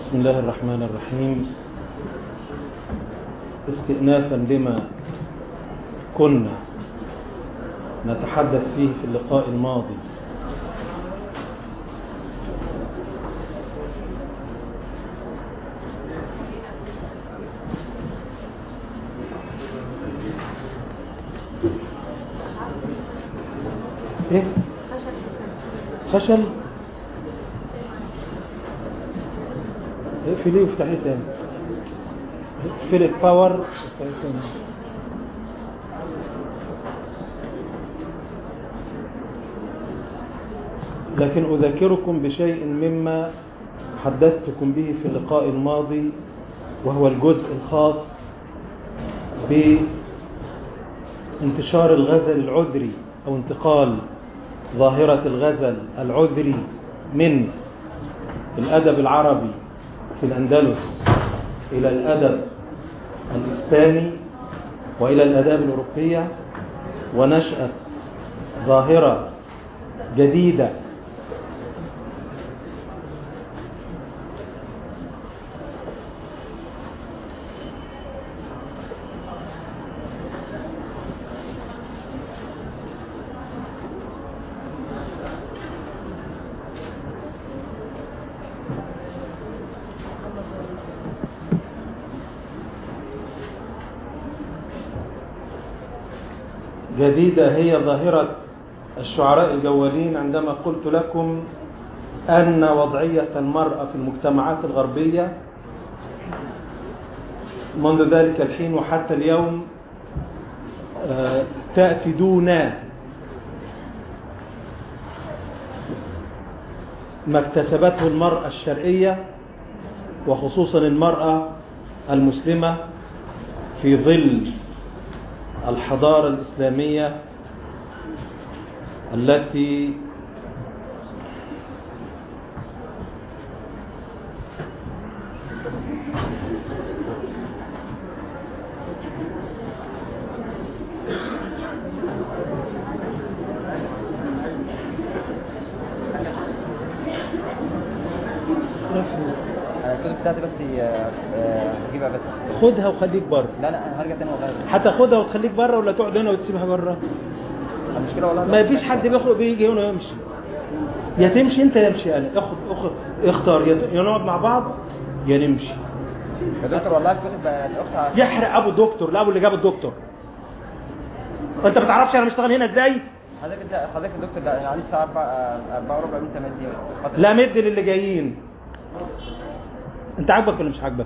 بسم الله الرحمن الرحيم استئنافا لما كنا نتحدث فيه في اللقاء الماضي ايه فشل اقفليه وافتحيه تاني اقفل الباور وافتحيه تاني لكن أذكركم بشيء مما حدثتكم به في اللقاء الماضي وهو الجزء الخاص بانتشار الغزل العذري أو انتقال ظاهرة الغزل العذري من الأدب العربي في الأندلس إلى الأدب الإسباني وإلى الأداب الأوروبية ونشأة ظاهرة جديدة جديدة هي ظاهرة الشعراء الجوالين عندما قلت لكم أن وضعية المرأة في المجتمعات الغربية منذ ذلك الحين وحتى اليوم تأتي دون ما اكتسبته المرأة الشرعية وخصوصا المرأة المسلمة في ظل الحضارة الإسلامية التي الكتب بتاعتي بس آه، هجيبها بس خدها وخليك بره لا لا انا هرجع تاني والله هتاخدها وتخليك بره ولا تقعد هنا وتسيبها بره المشكله والله ما فيش حد بيخرج بيجي هنا ويمشي يا تمشي انت يمشي انا اخد اخد اختار يا ت- يا نقعد مع بعض يا نمشي يا دكتور والله الكتب آه، الاخت يحرق ابو الدكتور لا ابو اللي جاب الدكتور انت ما تعرفش انا بشتغل هنا ازاي حضرتك انت حضرتك يا دكتور ده انا عندي الساعه 4 4 وربع وانت مدي خاطر- لا مد للي جايين انت عاجبك ولا مش عاجبك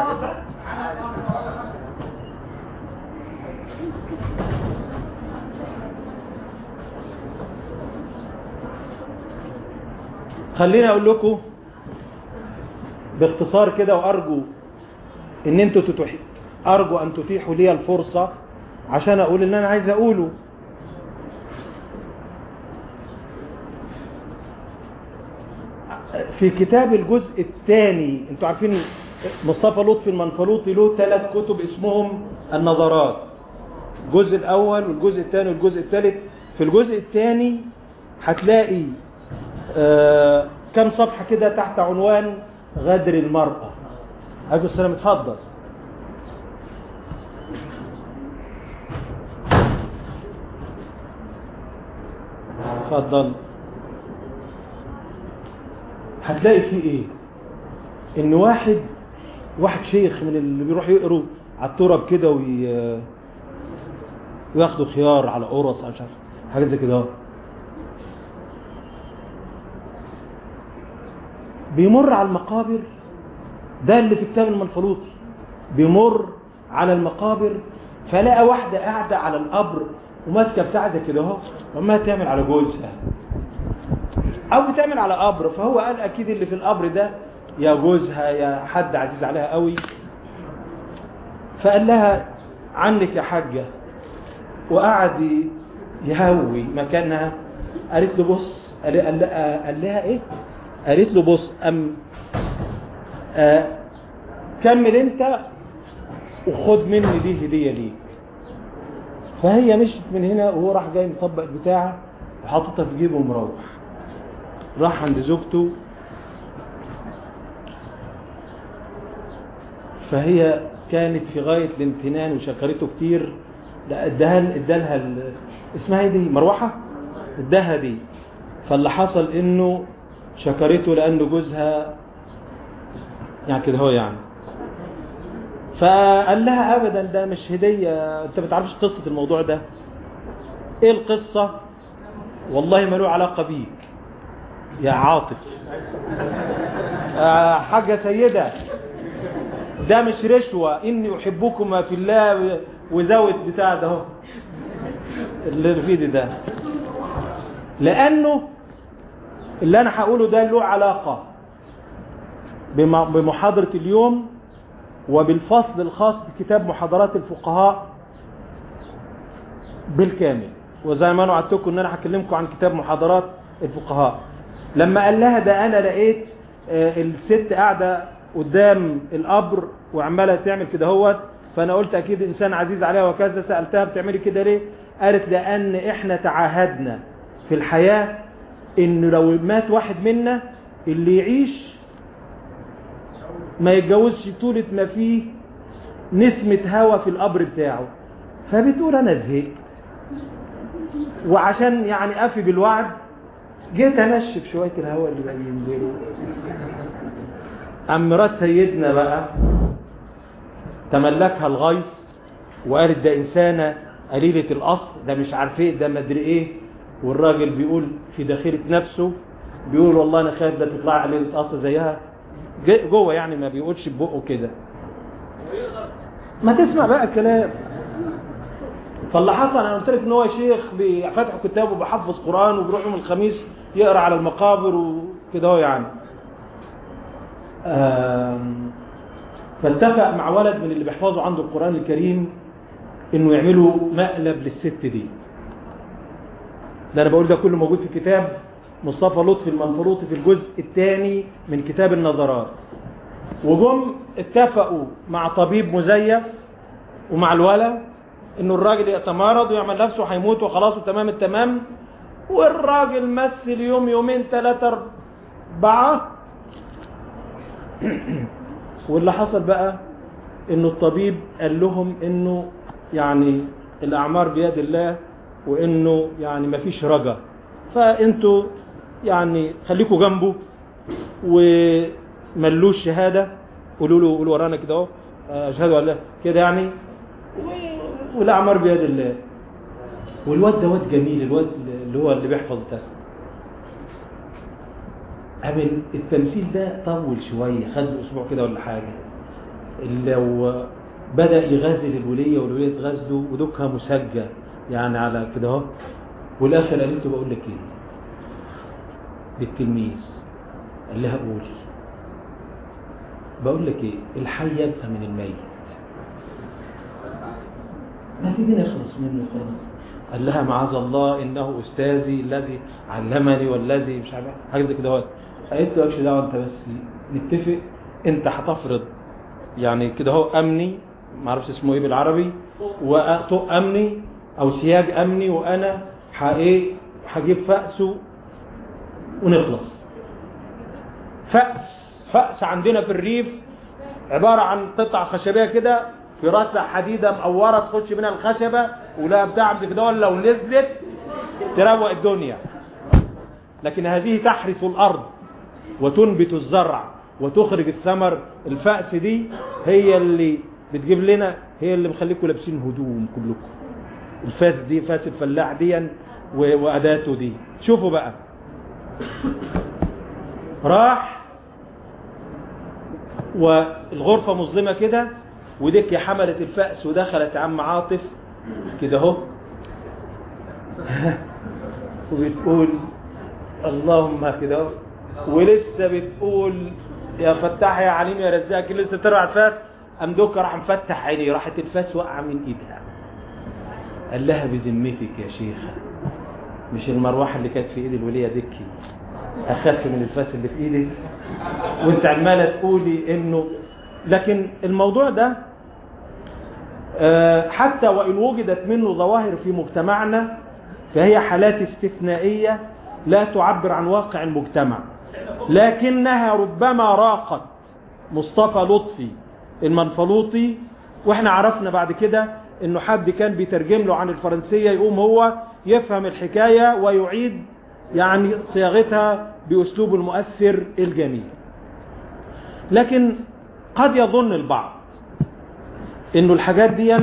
خليني اقول لكم باختصار كده وارجو ان انتوا تتوح ارجو ان تتيحوا لي الفرصة عشان اقول اللي انا عايز اقوله في كتاب الجزء الثاني انتوا عارفين مصطفى لطفي المنفلوطي له ثلاث كتب اسمهم النظرات الجزء الاول والجزء الثاني والجزء الثالث في الجزء الثاني هتلاقي آه كم صفحة كده تحت عنوان غدر المرأة عليكم السلام اتفضل اتفضل هتلاقي فيه ايه ان واحد واحد شيخ من اللي بيروح يقروا على التراب كده وي... وياخدوا خيار على قرص مش عارف حاجه زي كده بيمر على المقابر ده اللي في كتاب المنفلوطي بيمر على المقابر فلقى واحده قاعده على القبر وماسكه بتاع زي كده اهو وما تعمل على جوزها او بتعمل على قبر فهو قال اكيد اللي في القبر ده يا جوزها يا حد عزيز عليها قوي فقال لها عنك يا حاجة وقعد يهوي مكانها قالت له بص قال, قال, قال لها ايه قالت له بص ام آه كمل انت وخد مني دي هدية ليك فهي مشت من هنا وهو راح جاي مطبق البتاع وحاططها في جيبه ومروح راح عند زوجته فهي كانت في غاية الامتنان وشكرته كتير لا اداها ادالها ال- اسمها ايه دي مروحة اداها دي فاللي حصل انه شكرته لانه جوزها يعني كده هو يعني فقال لها ابدا ده مش هدية انت ما بتعرفش قصة الموضوع ده ايه القصة والله ما له علاقة بيك يا عاطف آه، حاجة سيدة ده مش رشوة إني أحبكما في الله وزود بتاع ده اهو اللي في ايدي ده لأنه اللي أنا هقوله ده له علاقة بم- بمحاضرة اليوم وبالفصل الخاص بكتاب محاضرات الفقهاء بالكامل وزي ما انا وعدتكم ان انا هكلمكم عن كتاب محاضرات الفقهاء لما قال لها ده انا لقيت آه، الست قاعده قدام القبر وعماله تعمل كده هوت فانا قلت اكيد انسان عزيز عليها وكذا سالتها بتعملي كده ليه قالت لان احنا تعاهدنا في الحياه انه لو مات واحد منا اللي يعيش ما يتجوزش طولة ما فيه نسمة هوا في القبر بتاعه فبتقول انا زهقت وعشان يعني افي بالوعد جيت انشف شوية الهوا اللي بقى ينزلوا أم مرات سيدنا بقى تملكها الغيظ وقالت ده إنسانة قليلة الأصل ده مش عارف ايه ده مدري ايه والراجل بيقول في داخلة نفسه بيقول والله أنا خايف ده تطلع قليلة أصل زيها ج- جوه يعني ما بيقولش ببقه كده ما تسمع بقى الكلام فاللي حصل انا قلت لك ان هو شيخ بيفتح كتاب وبيحفظ قران وبيروح يوم الخميس يقرا على المقابر وكده هو يعني آم، فاتفق مع ولد من اللي بيحفظوا عنده القران الكريم انه يعملوا مقلب للست دي ده انا بقول ده كله موجود في كتاب مصطفى لطفي المنفروطي في الجزء الثاني من كتاب النظرات وجم اتفقوا مع طبيب مزيف ومع الولد انه الراجل يتمارض ويعمل نفسه هيموت وخلاص وتمام التمام والراجل مثل يوم يومين ثلاثة أربعة واللي حصل بقى انه الطبيب قال لهم انه يعني الاعمار بيد الله وانه يعني مفيش رجا فانتوا يعني خليكوا جنبه وملوش شهاده قولوا له قولوا ورانا كده اهو اشهد ان لا كده يعني و- والاعمار بيد الله والواد ده واد جميل الواد اللي هو اللي بيحفظ ده قبل التمثيل ده طول شويه خد له اسبوع كده ولا حاجه لو بدا يغازل الوليه والوليه تغازله ودوكها مسجى يعني على كده اهو والاخر قالت له بقول لك ايه بالتلميذ قال لها قولي بقول لك ايه الحي يبقى من الميت ما تيجي نخلص منه خلاص قال لها معاذ الله انه استاذي الذي علمني والذي مش عارف حاجه زي كده اهوت قالت له مالكش دعوه انت بس نتفق انت هتفرض يعني كده اهو امني ما اعرفش اسمه ايه بالعربي وطوق امني او سياج امني وانا ح- ايه هجيب فأسه ونخلص فأس فأس عندنا في الريف عبارة عن قطع خشبية كده في راسها حديدة مقورة تخش منها الخشبة ولا بتاع زي كده لو نزلت تروق الدنيا لكن هذه تحرث الأرض وتنبت الزرع وتخرج الثمر الفأس دي هي اللي بتجيب لنا هي اللي مخليكم لابسين هدوم كلكم الفاس دي فاس الفلاح دي و- وأداته دي شوفوا بقى راح والغرفة مظلمة كده وديك حملت الفأس ودخلت عم عاطف كده اهو وبتقول اللهم كده اهو ولسه بتقول يا فتاح يا عليم يا رزاق لسه بترفع الفاس قام دوكا راح مفتح عيني راحت الفاس واقعه من ايدها قال لها بذمتك يا شيخه مش المروحه اللي كانت في ايد الوليه دكي اخف من الفاس اللي في ايدك وانت عماله تقولي انه لكن الموضوع ده آه، حتى وان وجدت منه ظواهر في مجتمعنا فهي حالات استثنائيه لا تعبر عن واقع المجتمع لكنها ربما راقت مصطفى لطفي المنفلوطي واحنا عرفنا بعد كده انه حد كان بيترجم له عن الفرنسية يقوم هو يفهم الحكاية ويعيد يعني صياغتها بأسلوب المؤثر الجميل لكن قد يظن البعض انه الحاجات دي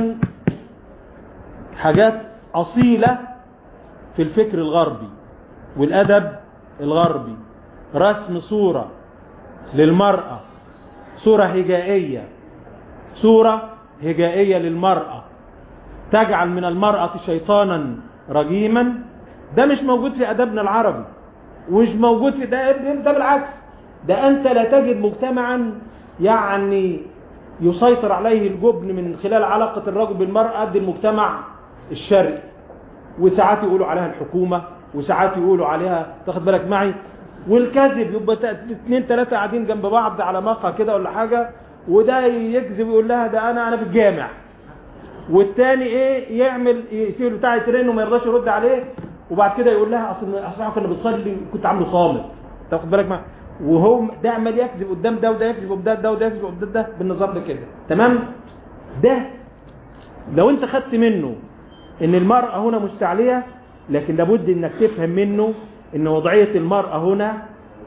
حاجات اصيلة في الفكر الغربي والادب الغربي رسم صورة للمرأة صورة هجائية صورة هجائية للمرأة تجعل من المرأة شيطانا رجيما ده مش موجود في أدبنا العربي ومش موجود في ده, ده بالعكس ده أنت لا تجد مجتمعا يعني يسيطر عليه الجبن من خلال علاقة الرجل بالمرأة قد المجتمع الشرقي وساعات يقولوا عليها الحكومة وساعات يقولوا عليها تاخد بالك معي والكذب يبقى اثنين ثلاثة قاعدين جنب بعض على مقهى كده ولا حاجة وده يكذب ويقول لها ده انا انا في الجامع والتاني ايه يعمل يسيب بتاع يترن وما يرضاش يرد عليه وبعد كده يقول لها اصل اصل كنا بنصلي كنت عامله صامت تاخد بالك معي وهو ده عمال يكذب قدام ده وده يكذب قدام ده وده يكذب قدام ده بالنظام ده كده تمام ده لو انت خدت منه ان المرأة هنا مستعلية لكن لابد انك تفهم منه ان وضعية المرأة هنا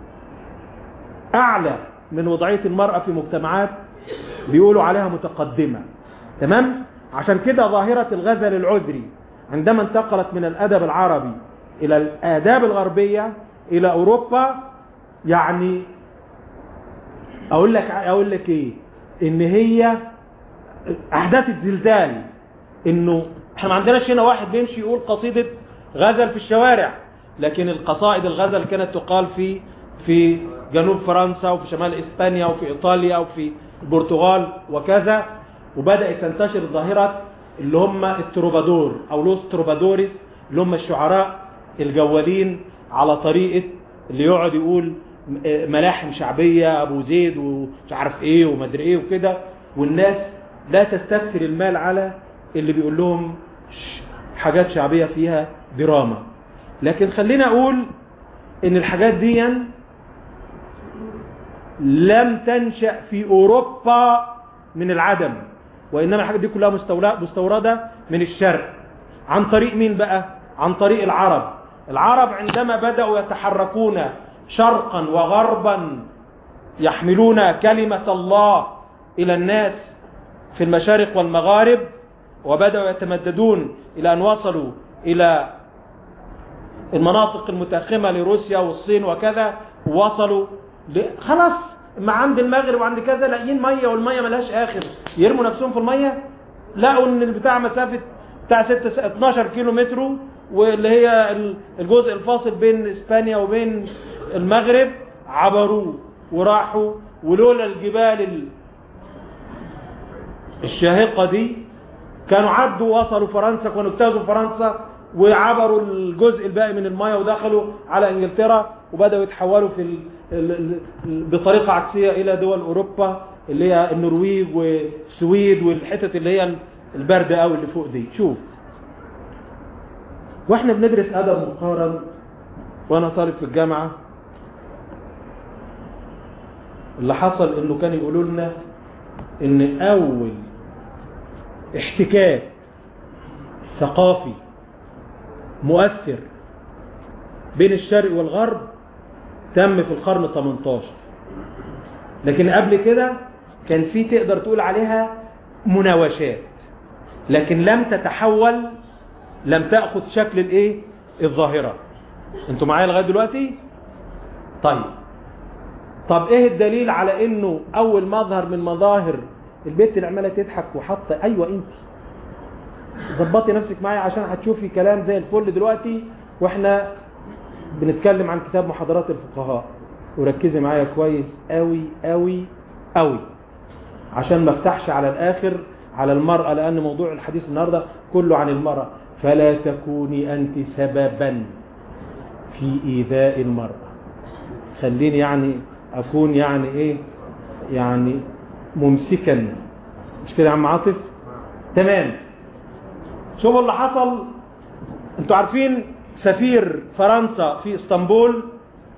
اعلى من وضعية المرأة في مجتمعات بيقولوا عليها متقدمة تمام عشان كده ظاهرة الغزل العذري عندما انتقلت من الادب العربي الى الاداب الغربية الى اوروبا يعني اقول لك اقول لك ايه ان هي احداث زلزال انه احنا ما عندناش هنا واحد بيمشي يقول قصيدة غزل في الشوارع لكن القصائد الغزل كانت تقال في في جنوب فرنسا وفي شمال اسبانيا وفي ايطاليا وفي البرتغال وكذا وبدأت تنتشر ظاهرة اللي هم التروبادور او لوس تروبادوريس اللي هم الشعراء الجوالين على طريقة اللي يقعد يقول ملاحم شعبية ابو زيد ومش عارف ايه ومدري ايه وكده والناس لا تستكثر المال على اللي بيقول لهم حاجات شعبية فيها دراما لكن خلينا اقول ان الحاجات دي لم تنشأ في اوروبا من العدم وانما الحاجات دي كلها مستوردة من الشرق عن طريق مين بقى عن طريق العرب العرب عندما بدأوا يتحركون شرقا وغربا يحملون كلمة الله الى الناس في المشارق والمغارب وبدأوا يتمددون إلى أن وصلوا إلى المناطق المتأخمة لروسيا والصين وكذا ووصلوا خلاص ما عند المغرب وعند كذا لاقيين مية والمية ملهاش آخر يرموا نفسهم في المية لقوا ان البتاع مسافة بتاع 6 12 كيلو متر واللي هي الجزء الفاصل بين اسبانيا وبين المغرب عبروه وراحوا ولولا الجبال الشاهقة دي كانوا عدوا وصلوا فرنسا كانوا اجتازوا فرنسا وعبروا الجزء الباقي من المايه ودخلوا على انجلترا وبداوا يتحولوا في ال ال ال بطريقه عكسيه الى دول اوروبا اللي هي النرويج والسويد والحتت اللي هي البارده قوي اللي فوق دي شوف واحنا بندرس ادب مقارن وانا طالب في الجامعه اللي حصل انه كانوا يقولوا لنا ان اول احتكاك ثقافي مؤثر بين الشرق والغرب تم في القرن 18 لكن قبل كده كان في تقدر تقول عليها مناوشات لكن لم تتحول لم تأخذ شكل الايه الظاهرة انتوا معايا لغاية دلوقتي طيب طب ايه الدليل على انه اول مظهر من مظاهر البنت اللي عماله تضحك وحاطه ايوه انت ظبطي نفسك معايا عشان هتشوفي كلام زي الفل دلوقتي واحنا بنتكلم عن كتاب محاضرات الفقهاء وركزي معايا كويس قوي قوي قوي عشان ما افتحش على الاخر على المرأة لان موضوع الحديث النهاردة كله عن المرأة فلا تكوني انت سببا في ايذاء المرأة خليني يعني اكون يعني ايه يعني ممسكا مش كده يا عم عاطف تمام شوفوا اللي حصل انتوا عارفين سفير فرنسا في اسطنبول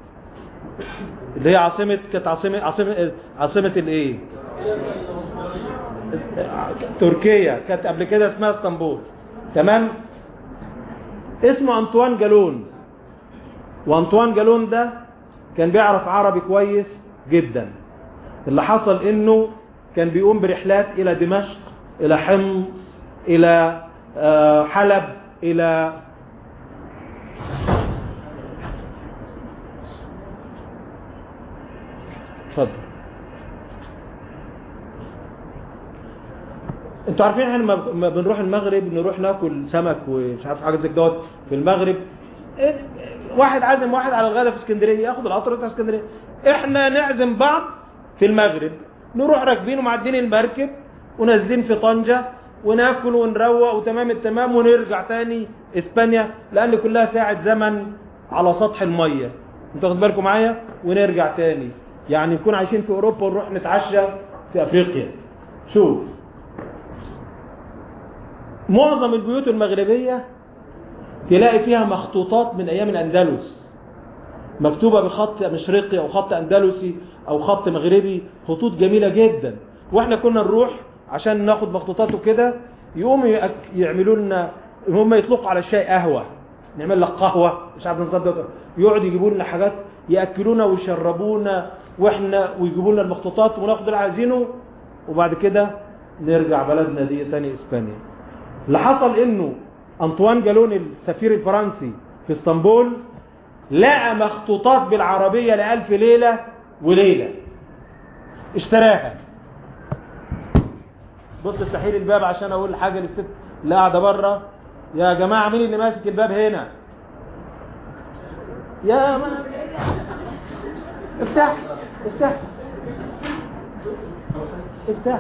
اللي هي عاصمة كانت عاصمة عاصمة عاصمة الايه تركيا كانت قبل كده اسمها اسطنبول تمام اسمه انطوان جالون وانطوان جالون ده كان بيعرف عربي كويس جدا اللي حصل انه كان بيقوم برحلات الى دمشق الى حمص الى آه، حلب الى اتفضل انتوا عارفين احنا لما لما بنروح المغرب نروح ناكل سمك ومش عارف حاجه زي دوت في المغرب إيه، واحد عازم واحد على الغداء في اسكندريه ياخد القطر بتاع اسكندريه احنا نعزم بعض في المغرب نروح راكبين ومعدين المركب ونازلين في طنجه وناكل ونروق وتمام التمام ونرجع تاني اسبانيا لان كلها ساعه زمن على سطح الميه انتوا واخد بالكم معايا ونرجع تاني يعني نكون عايشين في اوروبا ونروح نتعشى في افريقيا شوف معظم البيوت المغربية تلاقي فيها مخطوطات من أيام الأندلس مكتوبة بخط مشرقي أو خط أندلسي أو خط مغربي خطوط جميلة جدا وإحنا كنا نروح عشان ناخد مخطوطاته كده يقوموا يأك- يعملوا لنا هم يطلقوا على الشاي قهوة نعمل لك قهوة مش عارف نظام ده يقعدوا يجيبوا لنا حاجات يأكلونا ويشربونا واحنا ويجيبوا لنا المخطوطات وناخد اللي عايزينه وبعد كده نرجع بلدنا دي تاني اسبانيا اللي حصل انه انطوان جالون السفير الفرنسي في اسطنبول لقى مخطوطات بالعربية لألف ليلة وليلة اشتراها بص افتحي لي الباب عشان اقول حاجة للست اللي قاعدة بره يا جماعة مين اللي ماسك الباب هنا يا ما افتح افتح افتح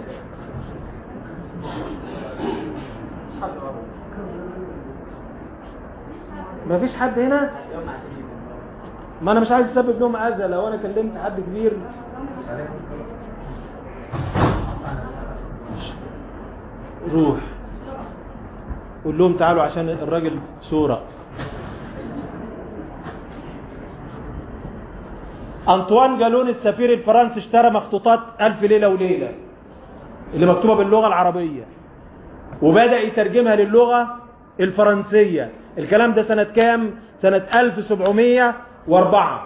ما فيش حد هنا ما انا مش عايز اسبب لهم اذى لو انا كلمت حد كبير روح قول لهم تعالوا عشان الراجل صورة انطوان جالون السفير الفرنسي اشترى مخطوطات الف ليلة وليلة اللي مكتوبة باللغة العربية وبدأ يترجمها للغة الفرنسية الكلام ده سنة كام سنة 1704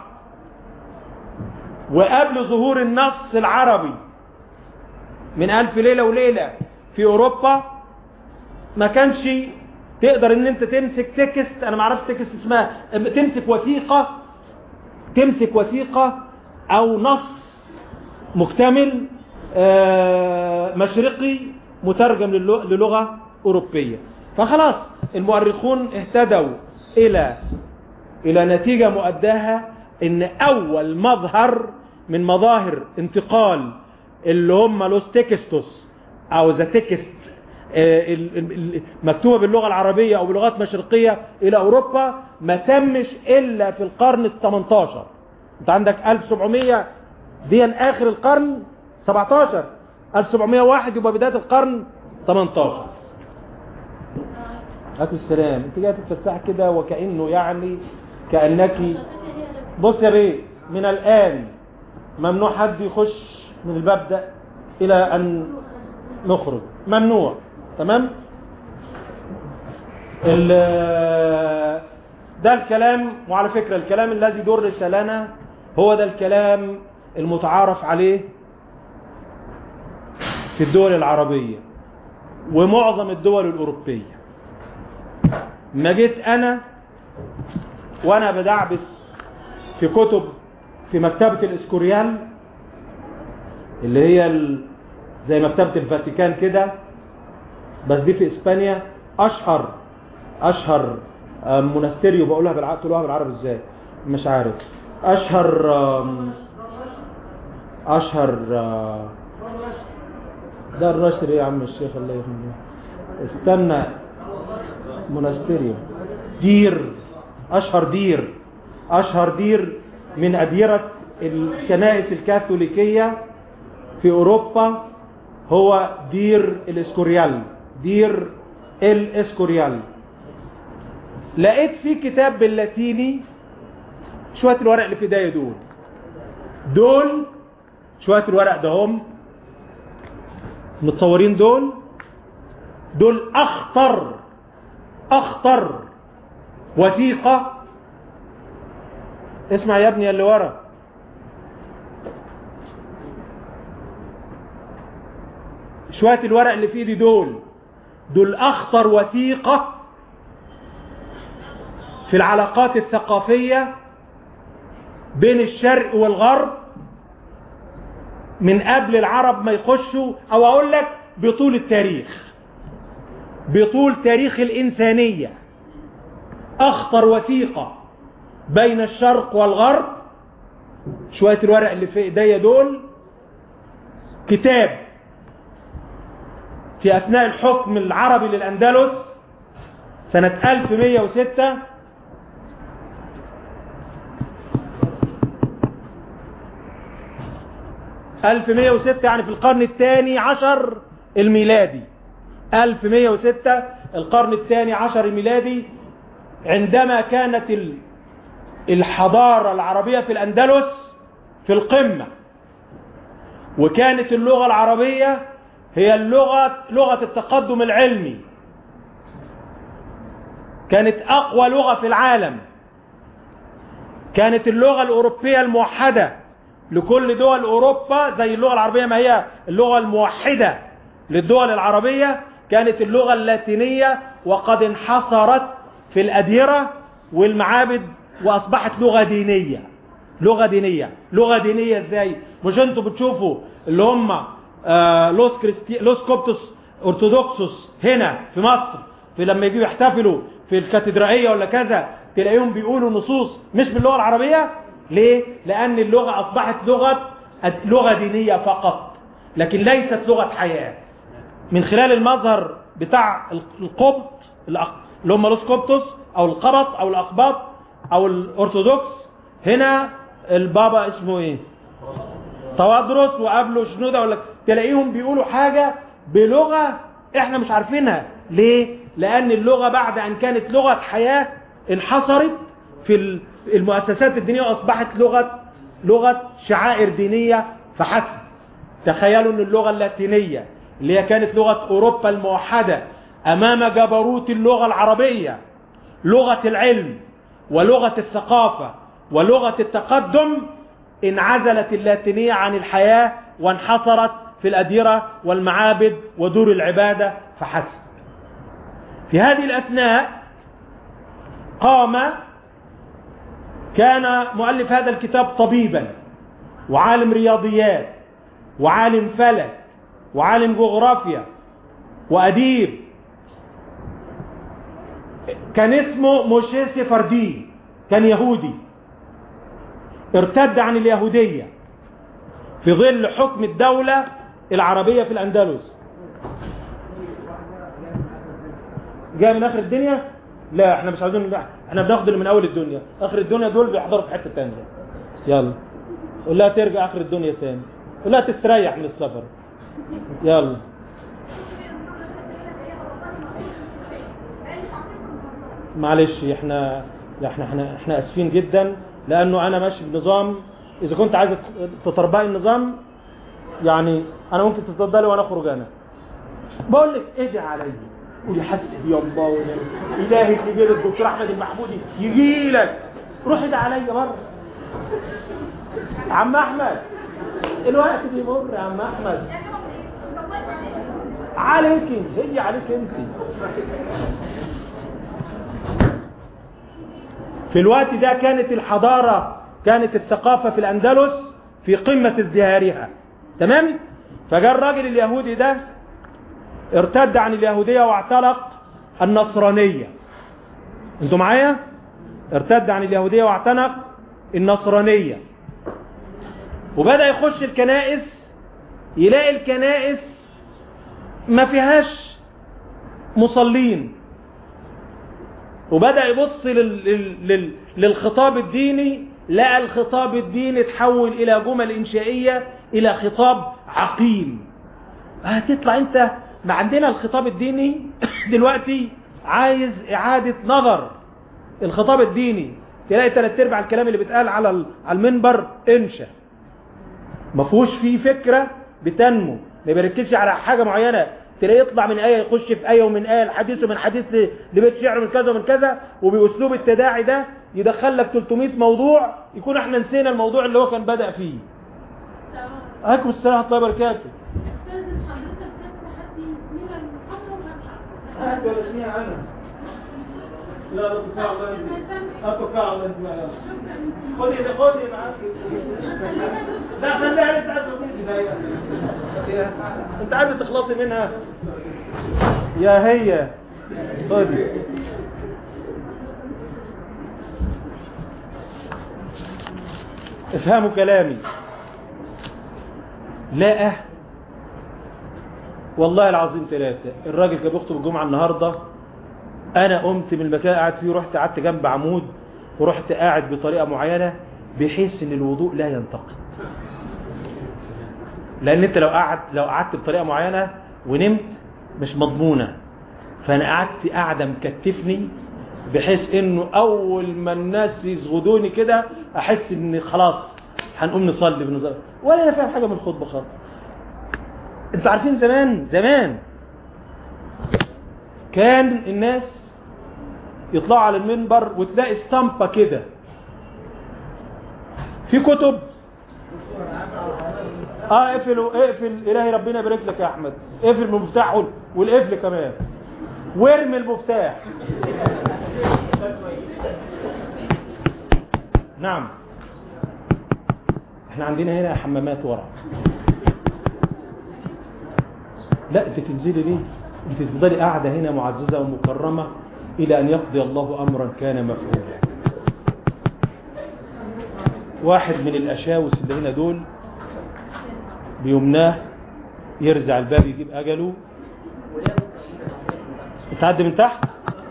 وقبل ظهور النص العربي من ألف ليلة وليلة في أوروبا ما كانش تقدر ان انت تمسك تكست انا ما اعرفش تكست اسمها تمسك وثيقة تمسك وثيقة او نص مكتمل آه، مشرقي مترجم للغ- للغة أوروبية فخلاص المؤرخون اهتدوا إلى إلى نتيجة مؤداها إن أول مظهر من مظاهر انتقال اللي هم لوس تكستوس أو ذا تكست آه، ال- ال- ال- مكتوبة باللغة العربية أو بلغات مشرقية إلى أوروبا ما تمش إلا في القرن ال 18 أنت عندك 1700 دي آخر القرن 17 1701 يبقى بداية القرن 18 عليكم السلام انت جاي تتفسح كده وكأنه يعني كأنك بص يا بيه من الآن ممنوع حد يخش من الباب ده إلى أن نخرج ممنوع تمام ال- ده الكلام وعلى فكرة الكلام الذي درس لنا هو ده الكلام المتعارف عليه في الدول العربية ومعظم الدول الأوروبية ما جيت أنا وأنا بدعبس في كتب في مكتبة الإسكوريال اللي هي ال... زي مكتبة الفاتيكان كده بس دي في إسبانيا أشهر أشهر آه، مونستيريو بقولها بالعربي تقولوها بالعربي إزاي مش عارف أشهر آم، أشهر آه، ده الرشر يا عم الشيخ الله يرحمه استنى مونستيريو دير اشهر دير اشهر دير من اديرة الكنائس الكاثوليكية في اوروبا هو دير الاسكوريال دير الاسكوريال لقيت في كتاب باللاتيني شوية الورق اللي في ايديا دول دول شوية الورق ده هم متصورين دول دول اخطر اخطر وثيقة اسمع يا ابني اللي ورا شوية الورق اللي في ايدي دول دول اخطر وثيقة في العلاقات الثقافية بين الشرق والغرب من قبل العرب ما يخشوا او اقول لك بطول التاريخ بطول تاريخ الانسانية اخطر وثيقة بين الشرق والغرب شوية الورق اللي في ايديا دول كتاب في اثناء الحكم العربي للاندلس سنة 1106 1106 يعني في القرن الثاني عشر الميلادي 1106 القرن الثاني عشر الميلادي عندما كانت الحضارة العربية في الأندلس في القمة وكانت اللغة العربية هي اللغة لغة التقدم العلمي كانت أقوى لغة في العالم كانت اللغة الأوروبية الموحدة لكل دول أوروبا زي اللغة العربية ما هي اللغة الموحدة للدول العربية كانت اللغة اللاتينية وقد انحصرت في الأديرة والمعابد وأصبحت لغة دينية لغة دينية لغة دينية ازاي مش انتوا بتشوفوا اللي هم آه لوس, كريستي... لوس كوبتوس أرثوذكسوس هنا في مصر في لما يجوا يحتفلوا في الكاتدرائية ولا كذا تلاقيهم بيقولوا نصوص مش باللغة العربية ليه؟ لأن اللغة أصبحت لغة لغة دينية فقط لكن ليست لغة حياة من خلال المظهر بتاع القبط اللي هم لوس كوبتوس أو القبط أو الأقباط أو الأرثوذكس هنا البابا اسمه إيه؟ توادرس وقبله شنودة ولا تلاقيهم بيقولوا حاجة بلغة احنا مش عارفينها ليه؟ لأن اللغة بعد أن كانت لغة حياة انحصرت في المؤسسات الدينية وأصبحت لغة لغة شعائر دينية فحسب تخيلوا أن اللغة اللاتينية اللي هي كانت لغة أوروبا الموحدة أمام جبروت اللغة العربية لغة العلم ولغة الثقافة ولغة التقدم انعزلت اللاتينية عن الحياة وانحصرت في الأديرة والمعابد ودور العبادة فحسب في هذه الأثناء قام كان مؤلف هذا الكتاب طبيبا وعالم رياضيات وعالم فلك وعالم جغرافيا وأديب كان اسمه موشي سفردي كان يهودي ارتد عن اليهودية في ظل حكم الدولة العربية في الأندلس جاء من آخر الدنيا لا احنا مش عايزين احنا بناخد اللي من اول الدنيا اخر الدنيا دول بيحضروا في حته ثانيه يلا قول لها ترجع اخر الدنيا ثاني قول لها تستريح من السفر يلا معلش احنا احنا احنا احنا اسفين جدا لانه انا ماشي بنظام اذا كنت عايز تطربقي النظام يعني انا ممكن تتفضلي وانا اخرج انا بقول لك ادعي عليا قولي حسبي الله ونعم الهي الكبير الدكتور احمد المحمودي يجي لك روح ادعي عليا مره عم احمد الوقت بيمر يا عم احمد عليك انت هي عليك انت في الوقت ده كانت الحضارة كانت الثقافة في الأندلس في قمة ازدهارها تمام فجاء الراجل اليهودي ده ارتد عن اليهودية واعتنق النصرانية انتوا معايا ارتد عن اليهودية واعتنق النصرانية وبدأ يخش الكنائس يلاقي الكنائس ما فيهاش مصلين وبدأ يبص لل... لل... للخطاب الديني لقى الخطاب الديني تحول إلى جمل إنشائية إلى خطاب عقيم هتطلع أنت ما عندنا الخطاب الديني دلوقتي عايز إعادة نظر الخطاب الديني تلاقي ثلاث ارباع الكلام اللي بيتقال على على المنبر انشا ما فيهوش فيه فكرة بتنمو ما بيركزش على حاجة معينة تلاقيه يطلع من آية يخش في آية ومن آية الحديث ومن حديث ل- لبيت شعر ومن كذا ومن كذا وبأسلوب التداعي ده يدخل لك 300 موضوع يكون احنا نسينا الموضوع اللي هو كان بدأ فيه عليكم السلام ورحمة الله وبركاته استاذن حضرتك بس حد من المحاضرة ولا مش عارفة لا لا تكاع الله انت تكاع الله انت خدي ده خدي معاك لا خليها انت عايز انت عايز تخلصي منها يا هي خدي افهموا كلامي لا والله العظيم ثلاثة الراجل كان بيخطب الجمعة النهاردة انا قمت من المكان قاعد فيه رحت قعدت جنب عمود ورحت قاعد بطريقة معينة بحيث ان الوضوء لا ينتقد لان انت لو قعدت لو قعدت بطريقة معينة ونمت مش مضمونة فانا قعدت قاعدة مكتفني بحيث انه اول ما الناس يزغدوني كده احس ان خلاص هنقوم نصلي بنظام ولا انا فاهم حاجة من الخطبة خالص انتوا عارفين زمان زمان كان الناس يطلعوا على المنبر وتلاقي اسtampa كده في كتب اه اقفل اقفل الهي ربنا يبارك لك يا احمد اقفل المفتاح والقفل كمان وارمي المفتاح نعم احنا عندنا هنا حمامات ورا لا انت تنزلي ليه انت تفضلي قاعده هنا معززه ومكرمه الى ان يقضي الله امرا كان مفعولا واحد من الاشاوس اللي هنا دول بيمناه يرزع الباب يجيب اجله تعدي من تحت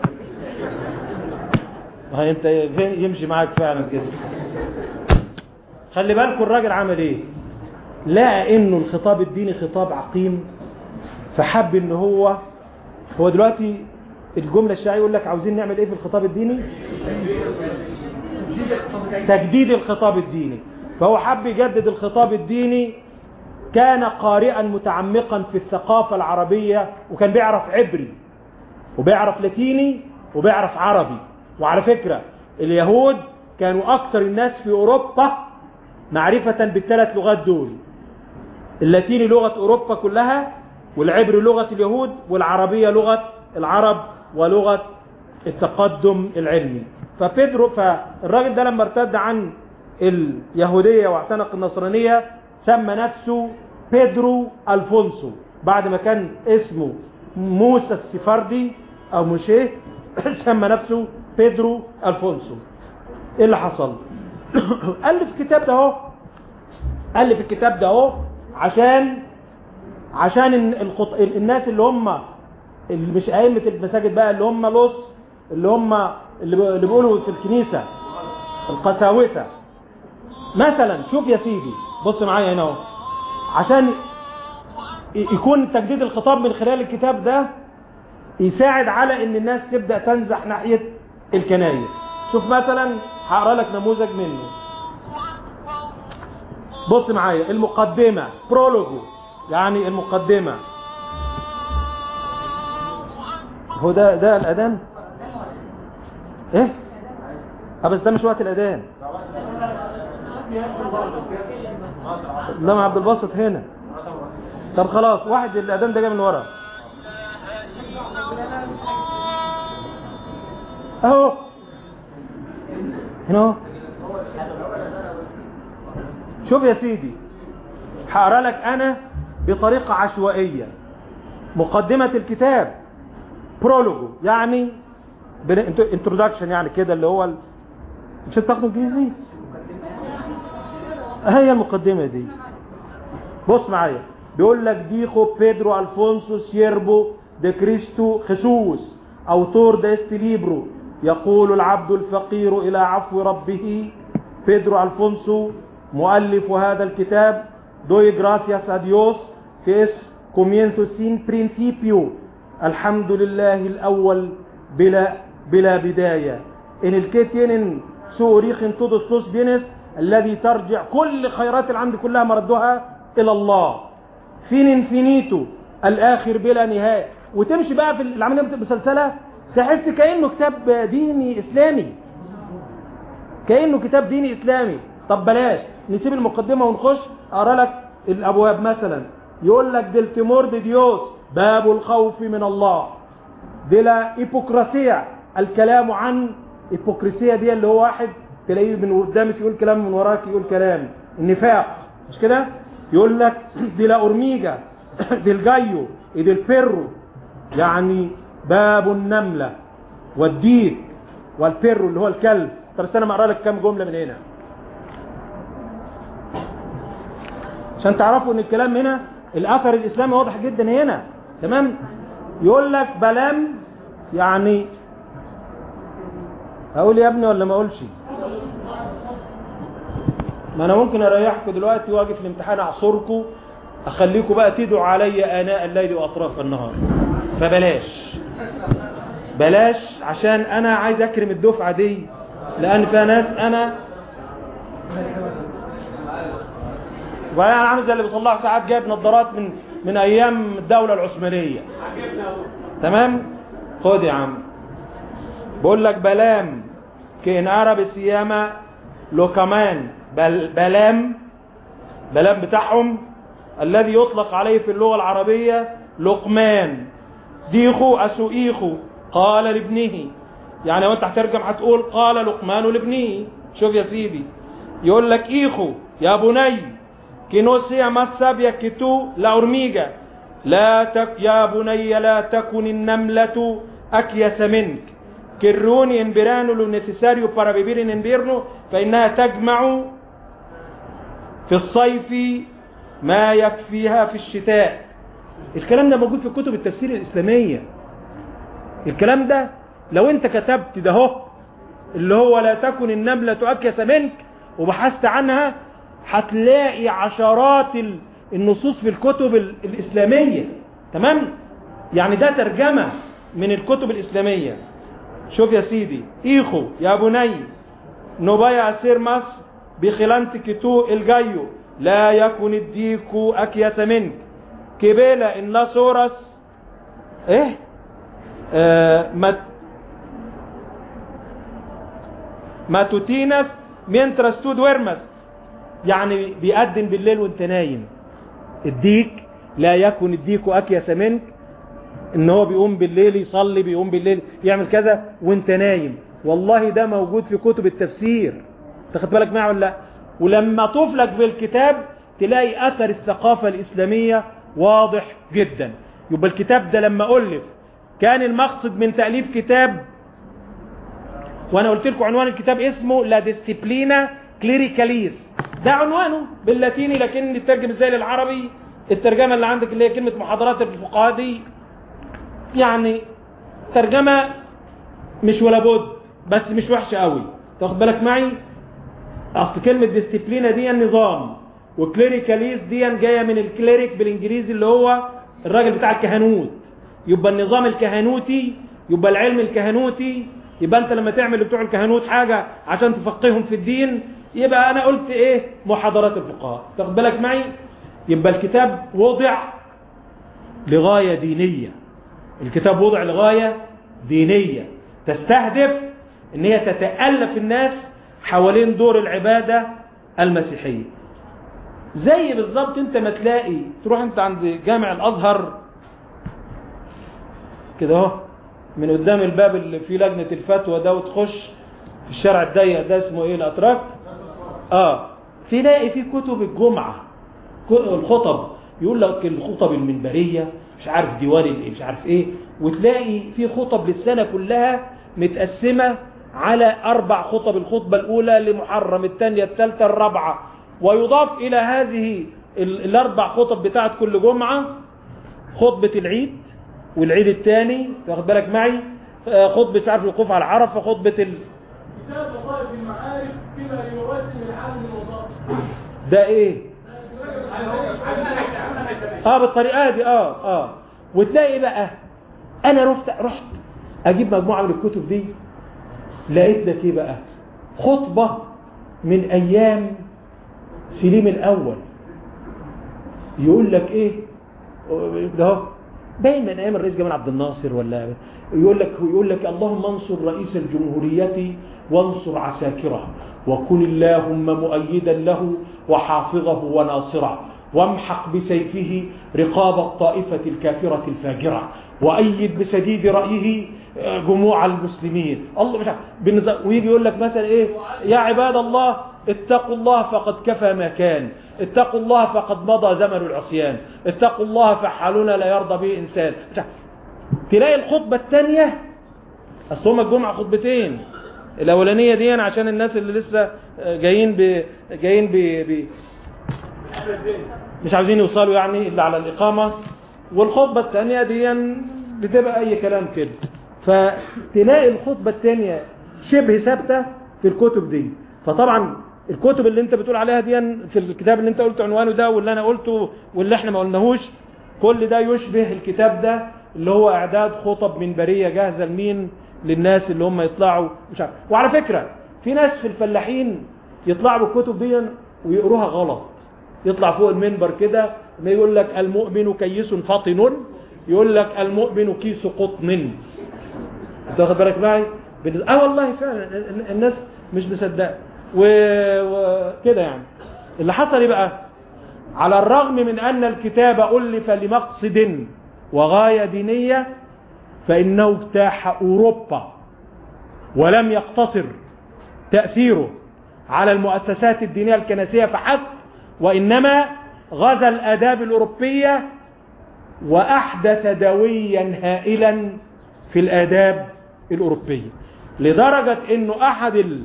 ها انت فين يمشي معاك فعلا كده خلي بالكم الراجل عمل ايه لقى انه الخطاب الديني خطاب عقيم فحب ان هو هو دلوقتي الجملة الشائعة يقول لك عاوزين نعمل ايه في الخطاب الديني تجديد الخطاب الديني فهو حب يجدد الخطاب الديني كان قارئا متعمقا في الثقافة العربية وكان بيعرف عبري وبيعرف لاتيني وبيعرف عربي وعلى فكرة اليهود كانوا اكثر الناس في اوروبا معرفة بالثلاث لغات دول اللاتيني لغة اوروبا كلها والعبري لغة اليهود والعربية لغة العرب ولغة التقدم العلمي فبيدرو فالراجل ده لما ارتد عن اليهودية واعتنق النصرانية سمى نفسه بيدرو الفونسو بعد ما كان اسمه موسى السفاردي او موشيه سمى نفسه بيدرو الفونسو ايه اللي حصل الف الكتاب ده اهو الف الكتاب ده اهو عشان عشان الخط... الناس اللي هم اللي مش ائمه المساجد بقى اللي هم لص اللي هم اللي, ب... اللي بيقولوا في الكنيسه القساوسه مثلا شوف يا سيدي بص معايا هنا اهو عشان يكون تجديد الخطاب من خلال الكتاب ده يساعد على ان الناس تبدا تنزح ناحيه الكنايس شوف مثلا هقرا لك نموذج منه بص معايا المقدمه برولوجو يعني المقدمة هو ده ده الأذان ايه اه بس ده مش وقت الأذان لا ما عبد الباسط هنا طب خلاص واحد الأذان ده جاي من ورا اهو هنا اهو شوف يا سيدي هقرا لك انا بطريقة عشوائية مقدمة الكتاب برولوجو يعني انترودكشن يعني كده اللي هو ال... مش تاخده انجليزي هي المقدمة دي بص معايا بيقول لك ديخو بيدرو الفونسو سيربو دي كريستو خسوس اوتور ده استليبرو يقول العبد الفقير الى عفو ربه بيدرو الفونسو مؤلف هذا الكتاب doy gracias a Dios que es comienzo sin principio الحمد لله الأول بلا بلا بداية en el que tienen su origen todos los bienes الذي ترجع كل خيرات العمد كلها مردها إلى الله فين انفينيتو الاخر بلا نهايه وتمشي بقى في العمليه المسلسله تحس كانه كتاب ديني اسلامي كانه كتاب ديني اسلامي طب بلاش نسيب المقدمه ونخش اقرا لك الابواب مثلا يقول لك دل تيمور دي ديوس باب الخوف من الله دلا ايبوكراسيا الكلام عن ايبوكراسيا دي اللي هو واحد تلاقيه من قدامك يقول كلام من وراك يقول كلام النفاق مش كده يقول لك دي لا اورميجا دي الجايو دي البيرو يعني باب النملة والديك والبيرو اللي هو الكلب طب استنى ما اقرا لك كام جمله من هنا عشان تعرفوا ان الكلام هنا الاثر الاسلامي واضح جدا هنا تمام يقول لك بلام يعني اقول يا ابني ولا ما اقولش ما انا ممكن اريحكم دلوقتي واجي في الامتحان اعصركم اخليكم بقى تدعوا علي اناء الليل واطراف النهار فبلاش بلاش عشان انا عايز اكرم الدفعه دي لان فيها ناس انا وبعدين انا عامل زي اللي بيصلحوا ساعات جايب نظارات من من ايام الدوله العثمانيه تمام خد يا عم بقول لك بلام كان عرب السيامه لو كمان بل بلام بلام بتاعهم الذي يطلق عليه في اللغة العربية لقمان ديخو أسوئيخو قال لابنه يعني وانت هترجم هتقول قال لقمان لابنه شوف يا سيدي يقول لك ايخو يا بني كينوسيا مساب يكتو لا أرميجا لا تك يا بني لا تكن النملة أكيس منك كروني انبرانو لنتساريو بارابيبيرين انبيرنو فإنها تجمع في الصيف ما يكفيها في الشتاء الكلام ده موجود في كتب التفسير الإسلامية الكلام ده لو انت كتبت ده هو اللي هو لا تكن النملة أكيس منك وبحثت عنها هتلاقي عشرات ال- النصوص في الكتب ال- الإسلامية تمام يعني ده ترجمة من الكتب الإسلامية شوف يا سيدي إيخو يا بني نبايع سيرماس بخلانتك تو الجايو لا يكن الديك أكيس منك كبيلة إن لا سورس إيه آه ما ماتوتينس mientras tú duermas يعني بيقدم بالليل وانت نايم الديك لا يكن الديك أكيس منك ان هو بيقوم بالليل يصلي بيقوم بالليل يعمل كذا وانت نايم والله ده موجود في كتب التفسير تاخد بالك معه ولا لا ولما تفلك بالكتاب تلاقي اثر الثقافة الاسلامية واضح جدا يبقى الكتاب ده لما الف كان المقصد من تأليف كتاب وانا قلت لكم عنوان الكتاب اسمه لا ديسيبلينا كليريكاليس ده عنوانه باللاتيني لكن نترجم ازاي للعربي الترجمة اللي عندك اللي هي كلمة محاضرات الفقهاء دي يعني ترجمة مش ولا بد بس مش وحشة قوي تاخد بالك معي اصل كلمة ديسيبلينا دي النظام وكليريكاليس دي جاية من الكليريك بالانجليزي اللي هو الراجل بتاع الكهنوت يبقى النظام الكهنوتي يبقى العلم الكهنوتي يبقى انت لما تعمل بتوع الكهنوت حاجة عشان تفقههم في الدين يبقى انا قلت ايه محاضرات الفقهاء تاخد بالك معي يبقى الكتاب وضع لغاية دينية الكتاب وضع لغاية دينية تستهدف ان هي تتألف الناس حوالين دور العبادة المسيحية زي بالظبط انت ما تلاقي تروح انت عند جامع الازهر كده اهو من قدام الباب اللي فيه لجنة الفتوى ده وتخش في الشارع الضيق ده اسمه ايه الاتراك اه تلاقي فيه كتب الجمعة ك- الخطب يقول لك الخطب المنبرية مش عارف ديوان الايه مش عارف ايه وتلاقي في خطب للسنة كلها متقسمة على اربع خطب الخطبة الاولى لمحرم الثانية الثالثة الرابعة ويضاف الى هذه ال- الاربع خطب بتاعت كل جمعة خطبة العيد والعيد الثاني واخد بالك معي آه، خطبة مش عارف الوقوف على عرفة خطبة ال... كتاب وظائف المعارف بما يوازي العالم الوظائف ده ايه اه بالطريقه دي اه اه وتلاقي بقى انا رحت رحت اجيب مجموعه من الكتب دي لقيت لك ايه بقى خطبه من ايام سليم الاول يقول لك ايه ده هو باين من ايام الرئيس جمال عبد الناصر ولا يقول لك يقول لك اللهم انصر رئيس الجمهورية وانصر عساكره وكن اللهم مؤيدا له وحافظه وناصره وامحق بسيفه رقاب الطائفة الكافرة الفاجرة وأيد بسديد رأيه جموع المسلمين الله مش عارف بالنظام ويجي يقول لك مثلا ايه يا عباد الله اتقوا الله فقد كفى ما كان اتقوا الله فقد مضى زمن العصيان اتقوا الله فحالنا لا يرضى به انسان مش عارف. تلاقي الخطبة الثانية اصل هما الجمعة خطبتين الاولانية دي عشان الناس اللي لسه جايين ب... جايين ب... ب... مش عاوزين يوصلوا يعني الا على الاقامة والخطبة الثانية دي بتبقى اي كلام كده فتلاقي الخطبة الثانية شبه ثابتة في الكتب دي فطبعا الكتب اللي انت بتقول عليها دي في الكتاب اللي انت قلت عنوانه ده واللي انا قلته واللي احنا ما قلناهوش كل ده يشبه الكتاب ده اللي هو اعداد خطب منبرية جاهزة لمين للناس اللي هم يطلعوا مش عارف وعلى فكرة في ناس في الفلاحين يطلعوا بالكتب دي ويقروها غلط يطلع فوق المنبر كده ما يقول لك المؤمن كيس فطن يقول لك المؤمن كيس قطن انت واخد بالك معي بالنسبة- اه والله فعلا ال- ال- الناس مش مصدقه و- وكده يعني اللي حصل ايه بقى على الرغم من ان الكتاب الف لمقصد وغايه دينيه فانه اجتاح اوروبا ولم يقتصر تاثيره على المؤسسات الدينيه الكنسيه فحسب وانما غزا الاداب الاوروبيه واحدث دويا هائلا في الاداب الاوروبيه لدرجه انه احد ال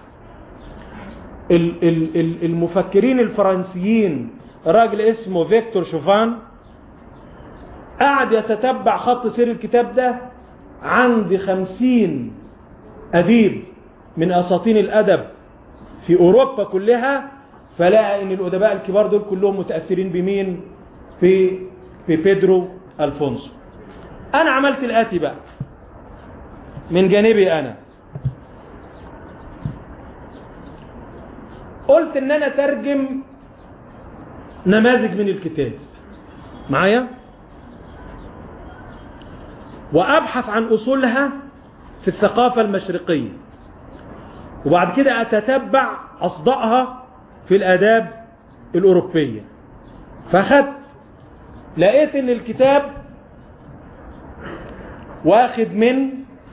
ال ال ال المفكرين الفرنسيين راجل اسمه فيكتور شوفان قعد يتتبع خط سير الكتاب ده عند خمسين أديب من أساطين الأدب في أوروبا كلها فلقى أن الأدباء الكبار دول كلهم متأثرين بمين في في بيدرو ألفونسو أنا عملت الآتي بقى من جانبي أنا قلت ان انا ترجم نماذج من الكتاب معايا وابحث عن اصولها في الثقافة المشرقية وبعد كده اتتبع اصدائها في الاداب الاوروبية فاخدت لقيت ان الكتاب واخد من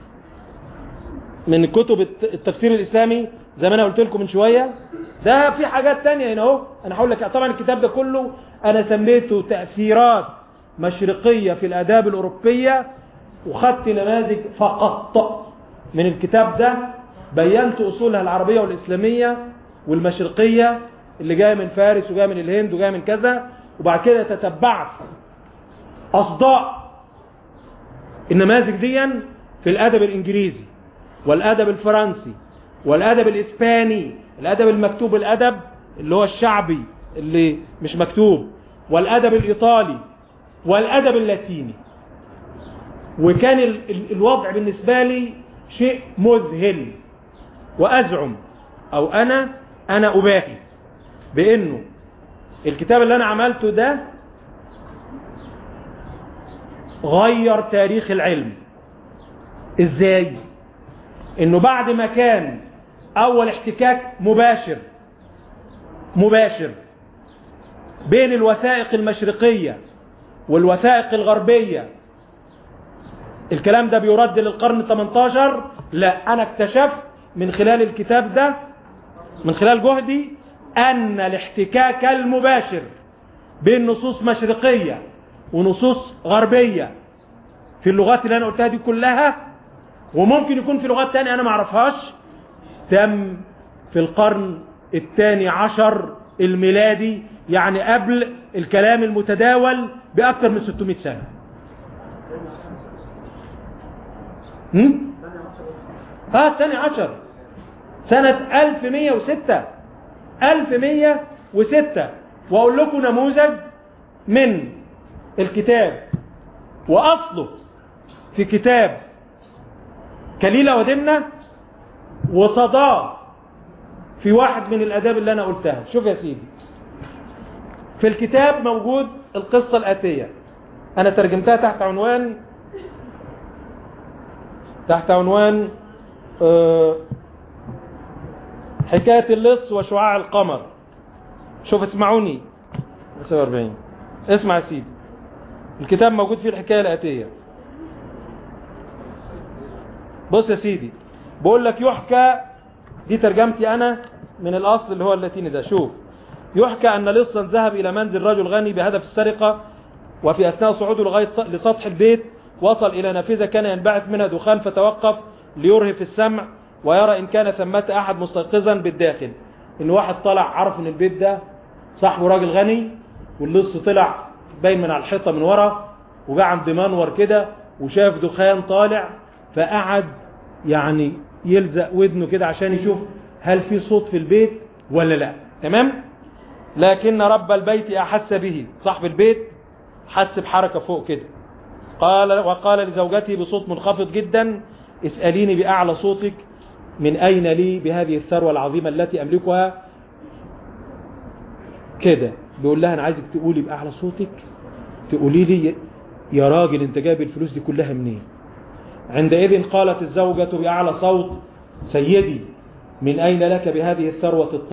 من كتب الت- التفسير الاسلامي زي ما انا قلت لكم من شويه ده في حاجات تانية هنا اهو انا هقول لك طبعا الكتاب ده كله انا سميته تاثيرات مشرقيه في الاداب الاوروبيه وخدت نماذج فقط من الكتاب ده بينت اصولها العربيه والاسلاميه والمشرقيه اللي جايه من فارس وجايه من الهند وجايه من كذا وبعد كده تتبعت اصداء النماذج دي في الادب الانجليزي والادب الفرنسي والادب الاسباني الادب المكتوب الادب اللي هو الشعبي اللي مش مكتوب والادب الايطالي والادب اللاتيني وكان ال ال الوضع بالنسبة لي شيء مذهل وازعم او انا انا اباهي بانه الكتاب اللي انا عملته ده غير تاريخ العلم ازاي انه بعد ما كان اول احتكاك مباشر مباشر بين الوثائق المشرقية والوثائق الغربية الكلام ده بيرد للقرن ال 18 لا انا اكتشفت من خلال الكتاب ده من خلال جهدي ان الاحتكاك المباشر بين نصوص مشرقية ونصوص غربية في اللغات اللي انا قلتها دي كلها وممكن يكون في لغات تانية انا معرفهاش تم في القرن الثاني عشر الميلادي يعني قبل الكلام المتداول بأكثر من 600 سنة هم؟ اه الثاني عشر سنة 1106 1106 واقول لكم نموذج من الكتاب واصله في كتاب كليلة ودمنة وصداه في واحد من الاداب اللي انا قلتها شوف يا سيدي في الكتاب موجود القصة الاتية انا ترجمتها تحت عنوان تحت عنوان آه، حكاية اللص وشعاع القمر شوف اسمعوني 47 اسمع يا سيدي الكتاب موجود فيه الحكاية الآتية بص يا سيدي بقول لك يحكى دي ترجمتي أنا من الأصل اللي هو اللاتيني ده شوف يحكى أن لصا ذهب إلى منزل رجل غني بهدف السرقة وفي أثناء صعوده لغاية س- لسطح البيت وصل إلى نافذة كان ينبعث منها دخان فتوقف ليرهف السمع ويرى إن كان ثمة أحد مستيقظا بالداخل إن واحد طلع عرف إن البيت ده صاحبه راجل غني واللص طلع باين من على الحيطة من ورا وجا عند منور كده وشاف دخان طالع فقعد يعني يلزق ودنه كده عشان يشوف هل في صوت في البيت ولا لا تمام لكن رب البيت أحس به صاحب البيت حس بحركة فوق كده قال وقال لزوجته بصوت منخفض جدا اسأليني بأعلى صوتك من أين لي بهذه الثروة العظيمة التي أملكها كده بيقول لها أنا عايزك تقولي بأعلى صوتك تقولي لي يا راجل انت جايب الفلوس دي كلها منين عندئذ قالت الزوجة بأعلى صوت سيدي من أين لك بهذه الثروة الطيبة